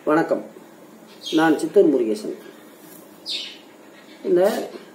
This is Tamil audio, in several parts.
வணக்கம் நான் சித்தூர் முருகேசன் இந்த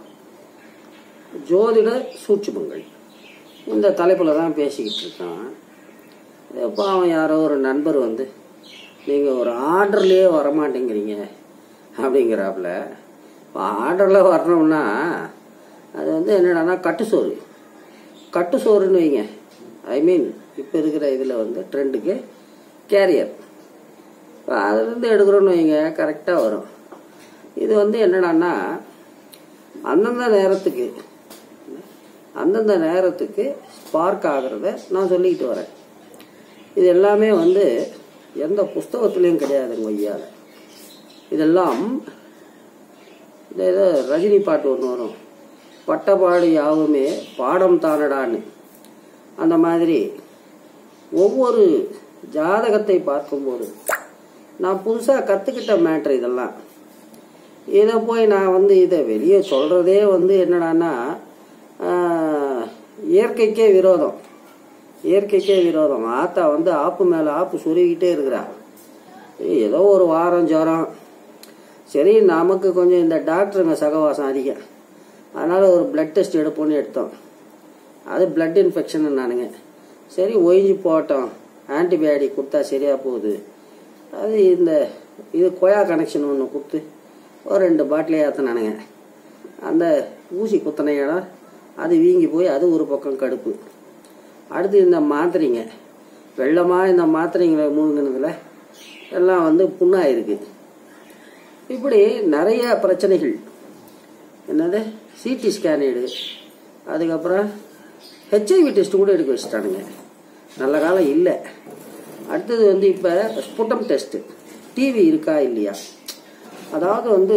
ஜோதிட சூட்சுமங்கள் இந்த தலைப்பில் தான் பேசிக்கிட்டு இருக்கான் இது பாவம் யாரோ ஒரு நண்பர் வந்து நீங்கள் ஒரு ஆர்டர்லேயே வரமாட்டேங்கிறீங்க அப்படிங்கிறாப்புல இப்போ ஆர்டரில் வரணும்னா அது வந்து என்னடான்னா கட்டு சோறு கட்டு சோறுன்னு வைங்க ஐ மீன் இப்போ இருக்கிற இதில் வந்து ட்ரெண்டுக்கு கேரியர் இப்போ அதுலேருந்து எடுக்கிறோன்னு வைங்க கரெக்டாக வரும் இது வந்து என்னடான்னா அந்தந்த நேரத்துக்கு அந்தந்த நேரத்துக்கு ஸ்பார்க் ஆகிறத நான் சொல்லிக்கிட்டு வரேன் இது எல்லாமே வந்து எந்த புஸ்தகத்துலேயும் கிடையாதுங்க ஐயால இதெல்லாம் இந்த ஏதோ ரஜினி பாட்டு ஒன்று வரும் பட்டப்பாடு யாவுமே பாடம் தானடான்னு அந்த மாதிரி ஒவ்வொரு ஜாதகத்தை பார்க்கும்போது நான் புதுசாக கற்றுக்கிட்ட மேட்ரு இதெல்லாம் இதை போய் நான் வந்து இதை வெளியே சொல்கிறதே வந்து என்னடான்னா ஆஹ், இயற்கைக்கே விரோதம் இயற்கைக்கே விரோதம் ஆத்தா வந்து ஆப்பு மேலே ஆப்பு சுருகிக்கிட்டே இருக்கிறா ஏதோ ஒரு வாரம் ஜுரம் சரி நமக்கு கொஞ்சம் இந்த டாக்டருங்க சகவாசம் அதிகம் அதனால் ஒரு பிளட் டெஸ்ட் எடுப்போம்னு எடுத்தோம் அது பிளட் இன்ஃபெக்ஷன் நானுங்க சரி ஒழிஞ்சு போட்டோம் ஆன்டிபயாட்டிக் கொடுத்தா சரியாக போகுது அது இந்த இது கொயா கனெக்ஷன் ஒன்று கொடுத்து ஒரு ரெண்டு பாட்டிலே ஏற்றினானுங்க அந்த ஊசி குத்தனை இடம் அது வீங்கி போய் அது ஒரு பக்கம் கடுப்பு அடுத்து இந்த மாத்திரைங்க வெள்ளமாக இந்த மாத்திரைங்களை மூழ்கினதுல எல்லாம் வந்து புண்ணாயிருக்கு இப்படி நிறைய பிரச்சனைகள் என்னது சிடி ஸ்கேன் எடு அதுக்கப்புறம் ஹெச்ஐவி டெஸ்ட் கூட எடுக்க வச்சுட்டானுங்க நல்ல காலம் இல்லை அடுத்தது வந்து இப்போ ஸ்புட்டம் டெஸ்ட்டு டிவி இருக்கா இல்லையா அதாவது வந்து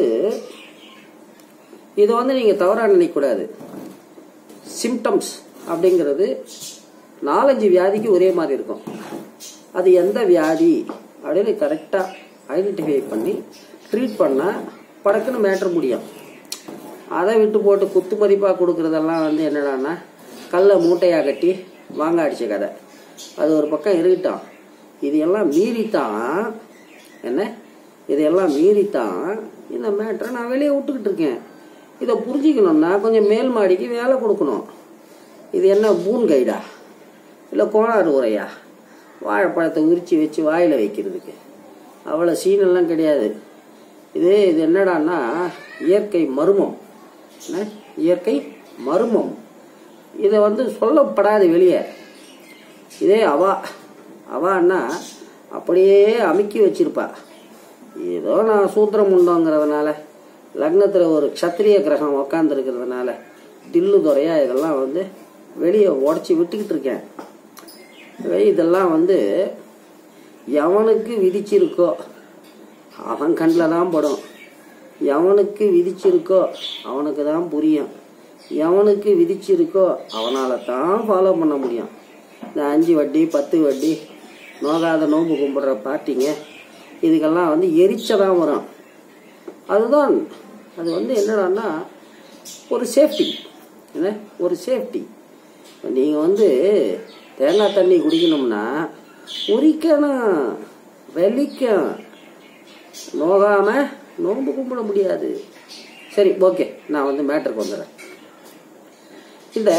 இதை வந்து நீங்கள் தவறாக நினைக்கக்கூடாது சிம்டம்ஸ் அப்படிங்கிறது நாலஞ்சு வியாதிக்கு ஒரே மாதிரி இருக்கும் அது எந்த வியாதி அப்படின்னு கரெக்டாக ஐடென்டிஃபை பண்ணி ட்ரீட் பண்ணால் படக்குன்னு மேட்ரு முடியும் அதை விட்டு போட்டு குத்து மதிப்பாக கொடுக்குறதெல்லாம் வந்து என்னடான்னா கல்லை மூட்டையாக கட்டி வாங்க அடிச்ச கதை அது ஒரு பக்கம் இருக்கட்டும் இது எல்லாம் மீறித்தான் என்ன இதையெல்லாம் மீறித்தான் இந்த மேட்ரை நான் வெளியே விட்டுக்கிட்டு இருக்கேன் இதை புரிஞ்சிக்கணும்னா கொஞ்சம் மேல் மாடிக்கு வேலை கொடுக்கணும் இது என்ன பூன் கைடா இல்லை கோளாறு உரையா வாழைப்பழத்தை உரிச்சு வச்சு வாயில் வைக்கிறதுக்கு அவ்வளோ சீனெல்லாம் கிடையாது இது இது என்னடான்னா இயற்கை மர்மம் என்ன இயற்கை மர்மம் இதை வந்து சொல்லப்படாது வெளியே இதே அவா அவான்னா அப்படியே அமுக்கி வச்சிருப்பா ஏதோ நான் சூத்திரம் உண்டோங்கிறதுனால லக்னத்தில் ஒரு க்ஷத்திரிய கிரகம் உக்காந்துருக்கிறதுனால தில்லு துறையா இதெல்லாம் வந்து வெளியே உடச்சி விட்டுக்கிட்டு இருக்கேன் இவை இதெல்லாம் வந்து எவனுக்கு விதிச்சிருக்கோ அவன் கண்ணில் தான் படும் எவனுக்கு விதிச்சிருக்கோ அவனுக்கு தான் புரியும் எவனுக்கு விதிச்சிருக்கோ அவனால தான் ஃபாலோ பண்ண முடியும் இந்த அஞ்சு வட்டி பத்து வட்டி நோகாத நோம்பு கும்பிட்ற பார்ட்டிங்க இதுக்கெல்லாம் வந்து எரிச்சதான் வரும் அதுதான் அது வந்து என்னடான்னா ஒரு சேஃப்டி என்ன ஒரு சேஃப்டி நீங்கள் வந்து தேங்காய் தண்ணி குடிக்கணும்னா உரிக்கணும் வெளிக்கும் நோகாம நோன்பு கும்பிட முடியாது சரி ஓகே நான் வந்து மேட்டருக்கு வந்துடுறேன் இந்த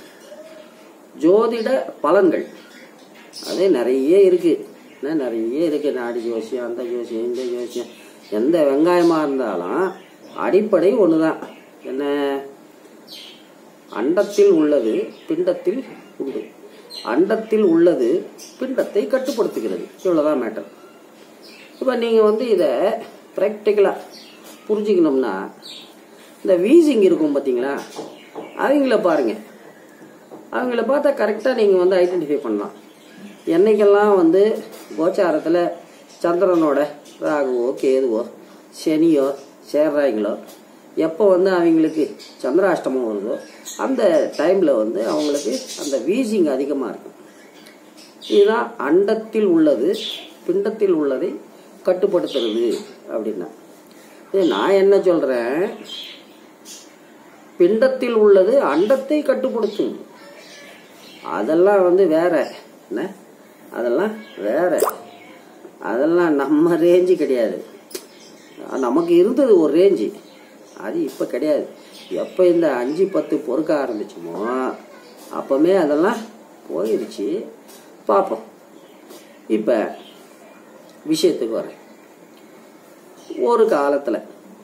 ஜோதிட பலன்கள் அது நிறைய இருக்கு என்ன நிறைய இருக்கு நாடி ஜோசியம் அந்த ஜோசியம் இந்த ஜோசியம் எந்த வெங்காயமா இருந்தாலும் அடிப்படை ஒண்ணுதான் என்ன அண்டத்தில் உள்ளது பிண்டத்தில் உண்டு அண்டத்தில் உள்ளது பிண்டத்தை கட்டுப்படுத்துகிறது இவ்வளவுதான் மேட்டர் இப்போ நீங்கள் வந்து இதை ப்ராக்டிக்கலாக புரிஞ்சுக்கணும்னா இந்த வீசிங் இருக்கும் பார்த்தீங்களா அவங்கள பாருங்க அவங்கள பார்த்தா கரெக்டாக நீங்கள் வந்து ஐடென்டிஃபை பண்ணலாம் என்னைக்கெல்லாம் வந்து கோச்சாரத்தில் சந்திரனோட ராகுவோ கேதுவோ சனியோ சேர்றாங்களோ எப்போ வந்து அவங்களுக்கு சந்திராஷ்டமம் வருதோ அந்த டைமில் வந்து அவங்களுக்கு அந்த வீசிங் அதிகமாக இருக்கும் இதுதான் அண்டத்தில் உள்ளது பிண்டத்தில் உள்ளதை கட்டுப்படுத்துறது அப்படின்னா இது நான் என்ன சொல்றேன் பிண்டத்தில் உள்ளது அண்டத்தை கட்டுப்படுத்தும் அதெல்லாம் வந்து வேற என்ன அதெல்லாம் வேற அதெல்லாம் நம்ம ரேஞ்சு கிடையாது நமக்கு இருந்தது ஒரு ரேஞ்சு அது இப்போ கிடையாது எப்போ இந்த அஞ்சு பத்து பொறுக்க ஆரம்பிச்சோமோ அப்போமே அதெல்லாம் போயிடுச்சு பார்ப்போம் இப்போ விஷயத்துக்கு வரேன் ஒரு காலத்தில்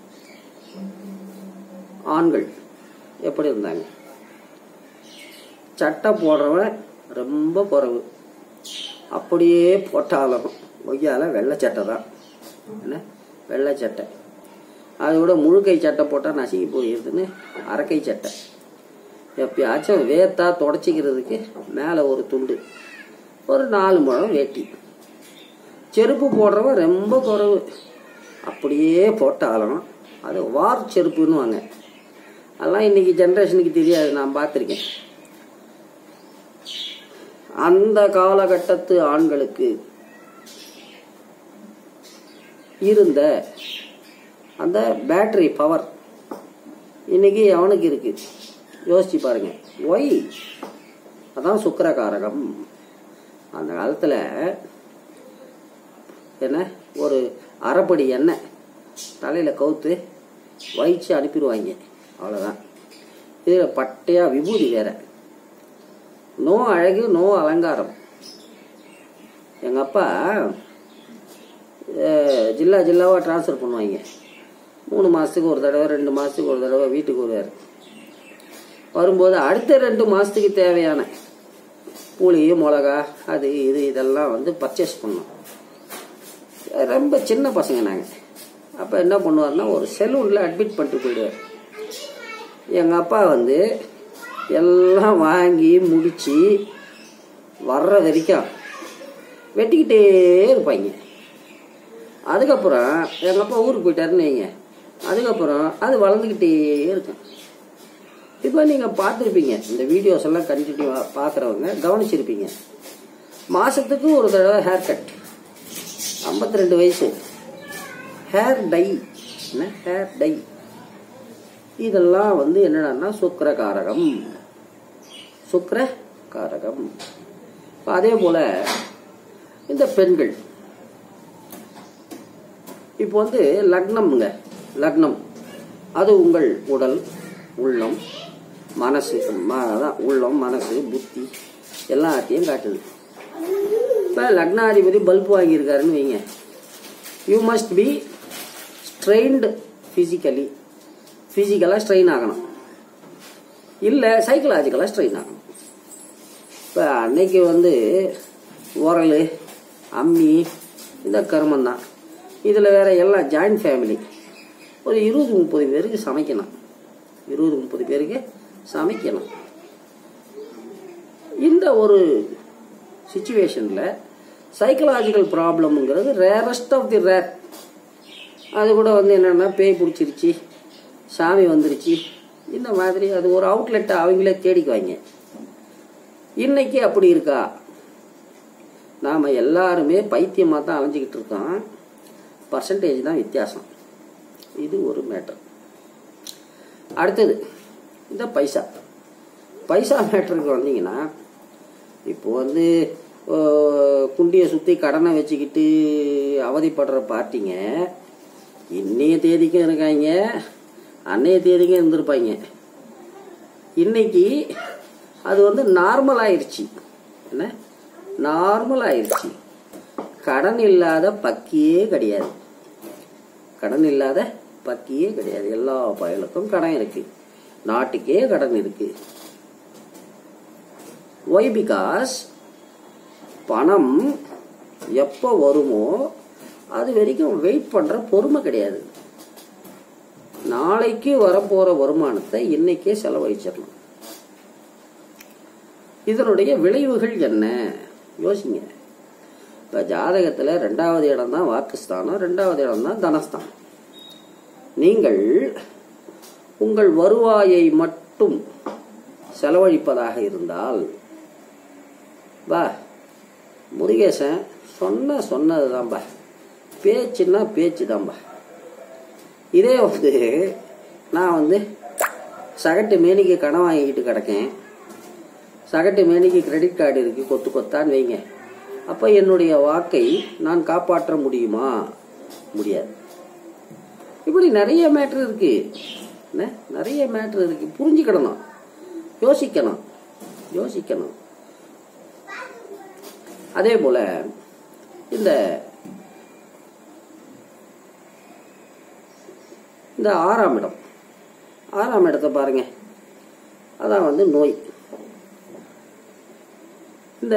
ஆண்கள் எப்படி இருந்தாங்க சட்டை போடுறவன் ரொம்ப குறைவு அப்படியே போட்டாலும் ஒய்யால வெள்ளை சட்டை தான் என்ன வெள்ளை சட்டை அதை விட முழுக்கை சட்டை போட்டால் நசுங்கி போயிருதுன்னு அரைக்கை சட்டை எப்பயாச்சும் வேர்த்தா தொடச்சிக்கிறதுக்கு மேலே ஒரு துண்டு ஒரு நாலு முழம் வேட்டி செருப்பு போடுறவன் ரொம்ப குறைவு அப்படியே போட்டாலும் அது வார் செருப்புன்னு வாங்க அதெல்லாம் இன்னைக்கு ஜென்ரேஷனுக்கு தெரியாது நான் பார்த்துருக்கேன் அந்த காலகட்டத்து ஆண்களுக்கு இருந்த அந்த பேட்டரி பவர் இன்னைக்கு அவனுக்கு இருக்கு யோசிச்சு பாருங்க ஒய் அதான் சுக்கரகாரகம் அந்த காலத்தில் என்ன ஒரு அரைப்படி எண்ணெய் தலையில் கவுத்து வயிச்சு அனுப்பிடுவாங்க அவ்வளோதான் இதில் பட்டையாக விபூதி வேற நோ அழகு நோ அலங்காரம் எங்கள் அப்பா அஹ், ஜில்லா ஜில்லாவாக ட்ரான்ஸ்ஃபர் பண்ணுவாங்க மூணு மாதத்துக்கு ஒரு தடவை ரெண்டு மாதத்துக்கு ஒரு தடவை வீட்டுக்கு வருவார் வரும்போது அடுத்த ரெண்டு மாதத்துக்கு தேவையான புளி மிளகா அது இது இதெல்லாம் வந்து பர்ச்சேஸ் பண்ணோம் ரொம்ப சின்ன பசங்க நாங்கள் அப்போ என்ன பண்ணுவார்னா ஒரு செலூனில் அட்மிட் பண்ணிட்டு போயிடுவார் எங்கள் அப்பா வந்து எல்லாம் வாங்கி முடித்து வர்ற வரைக்கும் வெட்டிக்கிட்டே இருப்பாங்க அதுக்கப்புறம் எங்கள் அப்பா ஊருக்கு போயிட்டாருன்னு வைங்க அதுக்கப்புறம் அது வளர்ந்துக்கிட்டே இருக்கும் இப்போ நீங்கள் பார்த்துருப்பீங்க இந்த வீடியோஸ் எல்லாம் கண்டினியூவாக பார்க்குறவங்க கவனிச்சிருப்பீங்க மாதத்துக்கு ஒரு தடவை ஹேர் கட் ஐம்பத்தி ரெண்டு வயசு ஹேர் டை என்ன ஹேர் டை இதெல்லாம் வந்து என்னடான்னா சுக்கர காரகம் சுக்கர காரகம் இப்ப அதே போல இந்த பெண்கள் இப்போ வந்து லக்னம்ங்க லக்னம் அது உங்கள் உடல் உள்ளம் மனசு ம- அதான் உள்ளம் மனசு புத்தி எல்லாத்தையும் காட்டுது இப்போ லக்னாதிபதி பல்ப் வாங்கியிருக்காருன்னு வைங்க you must be strained physically ஃபிசிக்கலாக ஸ்ட்ரெயின் ஆகணும் இல்லை சைக்கலாஜிக்கலாக ஸ்ட்ரெயின் ஆகணும் இப்போ அன்னைக்கு வந்து உரல் அம்மி இந்த கருமம் தான் இதில் வேற எல்லாம் ஜாயிண்ட் ஃபேமிலி ஒரு இருபது முப்பது பேருக்கு சமைக்கணும் இருபது முப்பது பேருக்கு சமைக்கணும் இந்த ஒரு சுச்சுவேஷனில் சைக்கலாஜிக்கல் ப்ராப்ளம்ங்கிறது ரேரஸ்ட் ஆஃப் தி ரேர் அது கூட வந்து என்னென்னா பேய் பிடிச்சிருச்சு சாமி வந்துருச்சு இந்த மாதிரி அது ஒரு அவுட்லெட்டை அவங்களே தேடிக்குவாங்க இன்னைக்கு அப்படி இருக்கா நாம் எல்லாருமே பைத்தியமாக தான் அலைஞ்சிக்கிட்டு இருக்கோம் பர்சன்டேஜ் தான் வித்தியாசம் இது ஒரு மேட்டர் அடுத்தது இந்த பைசா பைசா மேட்டருக்கு வந்தீங்கன்னா இப்போ வந்து அஹ், குண்டியை சுற்றி கடனை வச்சுக்கிட்டு அவதிப்படுற பார்ட்டிங்க இன்னைய தேதிக்கும் இருக்காங்க அன்னைய தேதிக்கும் இருந்திருப்பாங்க இன்னைக்கு அது வந்து நார்மல் ஆயிருச்சு என்ன நார்மல் ஆயிருச்சு கடன் இல்லாத பக்கியே கிடையாது கடன் இல்லாத பக்கியே கிடையாது எல்லா பயலுக்கும் கடன் இருக்கு நாட்டுக்கே கடன் இருக்கு ஒய் பிகாஸ் பணம் எப்போ வருமோ அது வரைக்கும் வெயிட் பண்ற பொறுமை கிடையாது நாளைக்கு வரப்போற வருமானத்தை இன்னைக்கே செலவழிச்சிடணும் இதனுடைய விளைவுகள் என்ன யோசிங்க இப்ப ஜாதகத்துல ரெண்டாவது இடம் தான் வாக்குஸ்தானம் ரெண்டாவது இடம் தான் தனஸ்தானம் நீங்கள் உங்கள் வருவாயை மட்டும் செலவழிப்பதாக இருந்தால் பா முருகேசன் சொன்ன சொன்னது தான்பா பேச்சுன்னா பேச்சு தான்பா இதே வந்து நான் வந்து சகட்டு மேனிக்கு கடன் வாங்கிக்கிட்டு கிடக்கேன் சகட்டு மேனிக்கு கிரெடிட் கார்டு இருக்கு கொத்து கொத்தான்னு வைங்க அப்போ என்னுடைய வாக்கை நான் காப்பாற்ற முடியுமா முடியாது இப்படி நிறைய மேட்ரு இருக்கு என்ன நிறைய மேட்ரு இருக்கு புரிஞ்சுக்கிடணும் யோசிக்கணும் யோசிக்கணும் அதே போல இந்த இந்த ஆறாம் இடம் ஆறாம் இடத்தை பாருங்க அதான் வந்து நோய் இந்த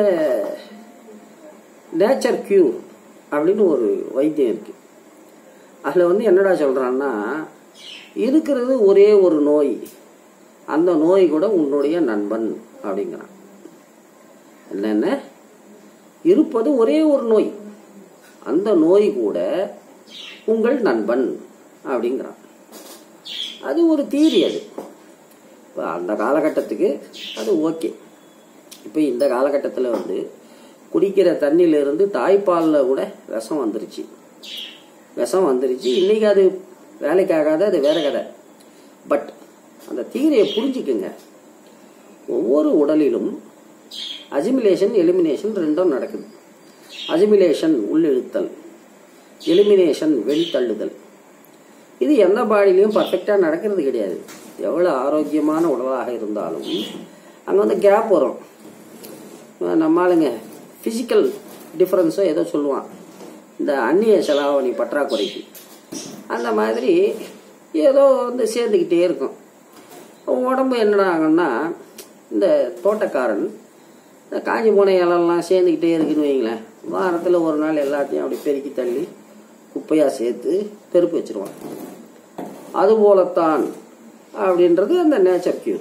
நேச்சர் கியூர் அப்படின்னு ஒரு வைத்தியம் இருக்கு அதில் வந்து என்னடா சொல்கிறான்னா இருக்கிறது ஒரே ஒரு நோய் அந்த நோய் கூட உன்னுடைய நண்பன் அப்படிங்கிறான் என்னென்ன இருப்பது ஒரே ஒரு நோய் அந்த நோய் கூட உங்கள் நண்பன் அப்படிங்கிறான் அது ஒரு தீரி அது இப்போ அந்த காலகட்டத்துக்கு அது ஓகே இப்போ இந்த காலகட்டத்தில் வந்து குடிக்கிற தண்ணியிலிருந்து தாய்ப்பாலில் கூட விஷம் வந்துருச்சு விஷம் வந்துருச்சு இன்னைக்கு அது வேலைக்காகாத அது வேற கதை பட் அந்த தீரையை புரிஞ்சுக்குங்க ஒவ்வொரு உடலிலும் அஜிமிலேஷன் எலிமினேஷன் ரெண்டும் நடக்குது அஜிமிலேஷன் உள்ளிழுத்தல் எலிமினேஷன் வெளித்தள்ளுதல் இது எந்த பாடியிலையும் பர்ஃபெக்டாக நடக்கிறது கிடையாது எவ்வளோ ஆரோக்கியமான உடலாக இருந்தாலும் அங்கே வந்து கேப் வரும் நம்ம ஆளுங்க ஃபிசிக்கல் டிஃப்ரென்ஸோ ஏதோ சொல்லுவான் இந்த அந்நிய செலாவணி பற்றாக்குறைக்கு அந்த மாதிரி ஏதோ வந்து சேர்ந்துக்கிட்டே இருக்கும் உடம்பு என்னடா ஆகும்னா இந்த தோட்டக்காரன் இந்த காஞ்சி போன இலெல்லாம் சேர்ந்துக்கிட்டே இருக்குன்னு வைங்களேன் வாரத்தில் ஒரு நாள் எல்லாத்தையும் அப்படி பெருக்கி தள்ளி குப்பையாக சேர்த்து பெருப்பு வச்சிருவான் அதுபோலத்தான் அப்படின்றது அந்த நேச்சர் கியூர்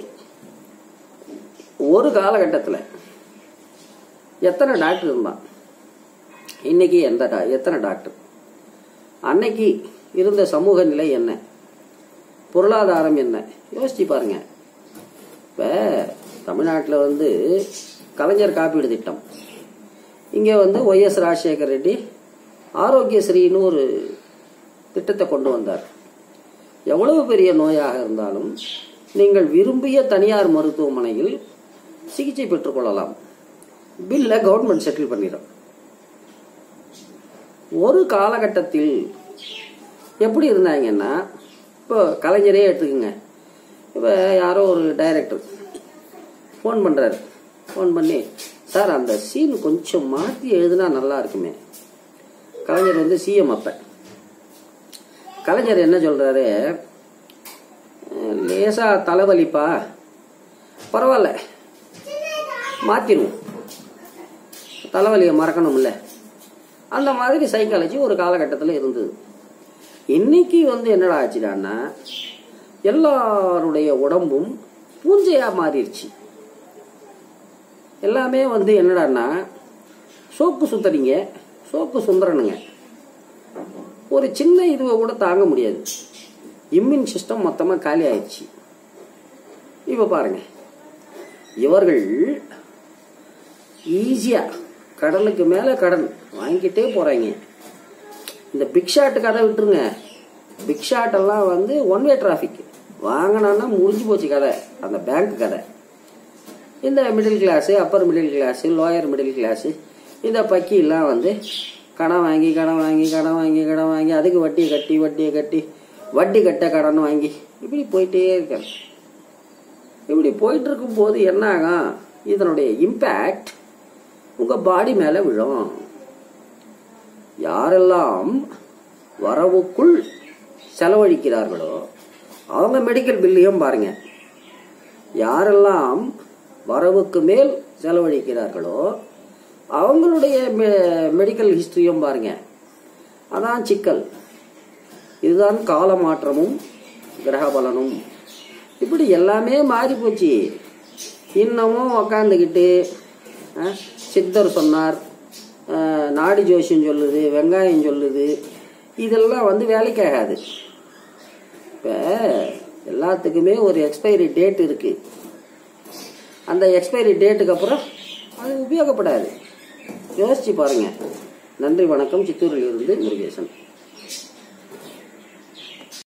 ஒரு காலகட்டத்தில் எத்தனை டாக்டர் இருந்தான் இன்னைக்கு எந்த டா எத்தனை டாக்டர் அன்னைக்கு இருந்த சமூக நிலை என்ன பொருளாதாரம் என்ன யோசிச்சு பாருங்க இப்போ தமிழ்நாட்டில் வந்து கலைஞர் காப்பீடு திட்டம் இங்கே வந்து ஒய்எஸ் ராஜசேகர் ரெட்டி ஆரோக்கியஸ்ரீன்னு ஒரு திட்டத்தை கொண்டு வந்தார் எவ்வளவு பெரிய நோயாக இருந்தாலும் நீங்கள் விரும்பிய தனியார் மருத்துவமனையில் சிகிச்சை பெற்றுக்கொள்ளலாம் பில்லை கவர்மெண்ட் செட்டில் பண்ணிடும் ஒரு காலகட்டத்தில் எப்படி இருந்தாங்கன்னா இப்போ கலைஞரே எடுத்துக்கோங்க இப்போ யாரோ ஒரு டைரக்டர் ஃபோன் பண்ணுறாரு ஃபோன் பண்ணி சார் அந்த சீன் கொஞ்சம் மாற்றி எழுதுனா நல்லா இருக்குமே கலைஞர் வந்து சிஎம் அப்ப கலைஞர் என்ன சொல்றாரு லேசா தலைவலிப்பா பரவாயில்ல மாத்திருவோம் தலைவலியை மறக்கணும்ல அந்த மாதிரி சைக்காலஜி ஒரு காலகட்டத்தில் இருந்தது இன்னைக்கு வந்து என்னடா ஆச்சுடான்னா எல்லாருடைய உடம்பும் பூஞ்சையா மாறிடுச்சு எல்லாமே வந்து என்னடான்னா சோப்பு சுத்தறீங்க சோப்பு சுந்தரனுங்க ஒரு சின்ன இதுவை கூட தாங்க முடியாது இம்யூன் சிஸ்டம் மொத்தமாக காலி ஆயிடுச்சு இப்போ பாருங்க இவர்கள் ஈஸியாக கடலுக்கு மேலே கடன் வாங்கிக்கிட்டே போகிறாங்க இந்த பிக் ஷாட் கதை விட்டுருங்க பிக் ஷாட் எல்லாம் வந்து ஒன் வே டிராஃபிக் வாங்கினோன்னா முடிஞ்சு போச்சு கதை அந்த பேங்க் கதை இந்த middle class upper middle class lower middle class இந்த பக்கியெல்லாம் வந்து கடன் வாங்கி கடன் வாங்கி கடன் வாங்கி கடன் வாங்கி அதுக்கு வட்டியை கட்டி வட்டியை கட்டி வட்டி கட்ட கடன் வாங்கி இப்படி போயிட்டே இருக்காங்க இப்படி போயிட்டு இருக்கும் போது என்ன ஆகும் இதனுடைய இம்பேக்ட் உங்க பாடி மேல விழும் யாரெல்லாம் வரவுக்குள் செலவழிக்கிறார்களோ அவங்க மெடிக்கல் பில்லையும் பாருங்க யாரெல்லாம் வரவுக்கு மேல் செலவழிக்கிறார்களோ அவங்களுடைய மெடிக்கல் ஹிஸ்டரியும் பாருங்க அதான் சிக்கல் இதுதான் கால மாற்றமும் கிரக பலனும் இப்படி எல்லாமே மாறி போச்சு இன்னமும் உக்காந்துக்கிட்டு அஹ், சித்தர் சொன்னார் அஹ், நாடி ஜோசியம் சொல்லுது வெங்காயம் சொல்லுது இதெல்லாம் வந்து வேலைக்கு ஆகாது இப்போ எல்லாத்துக்குமே ஒரு எக்ஸ்பைரி டேட் இருக்கு அந்த எக்ஸ்பைரி டேட்டுக்கு அப்புறம் அது உபயோகப்படாது யோசிச்சு பாருங்க நன்றி வணக்கம் சித்தூரில் இருந்து முருகேசன்